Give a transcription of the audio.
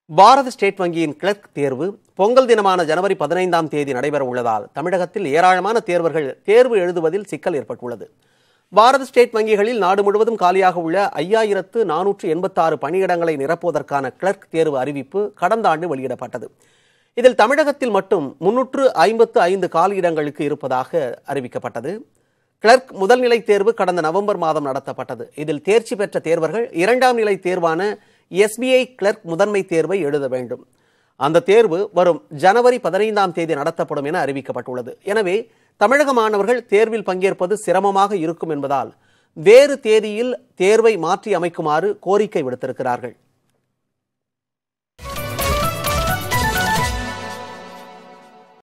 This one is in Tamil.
பாரத ஸ்டேட் வங்கியின் கிளர்க் தேர்வு பொங்கல் தினமான ஜனவரி பதினைந்தாம் தேதி நடைபெற உள்ளதால் தமிழகத்தில் ஏராளமான தேர்வர்கள் தேர்வு எழுதுவதில் சிக்கல் ஏற்பட்டுள்ளது பாரத ஸ்டேட் வங்கிகளில் நாடு முழுவதும் காலியாக உள்ள ஐயாயிரத்து நானூற்று எண்பத்தாறு பணியிடங்களை நிரப்புவதற்கான கிளர்க் தேர்வு அறிவிப்பு கடந்த ஆண்டு வெளியிடப்பட்டது இதில் தமிழகத்தில் மட்டும் முன்னூற்று ஐம்பத்து ஐந்து காலியிடங்களுக்கு இருப்பதாக அறிவிக்கப்பட்டது கிளர்க் முதல்நிலை தேர்வு கடந்த நவம்பர் மாதம் நடத்தப்பட்டது இதில் தேர்ச்சி பெற்ற தேர்வர்கள் இரண்டாம் நிலை தேர்வான எஸ்பிஐ கிளர்க் முதன்மை தேர்வை எழுத வேண்டும் அந்த தேர்வு வரும் ஜனவரி பதினைந்தாம் தேதி நடத்தப்படும் என அறிவிக்கப்பட்டுள்ளது எனவே தமிழக மாணவர்கள் தேர்வில் பங்கேற்பது சிரமமாக இருக்கும் என்பதால் வேறு தேதியில் தேர்வை மாற்றி அமைக்குமாறு கோரிக்கை விடுத்திருக்கிறார்கள்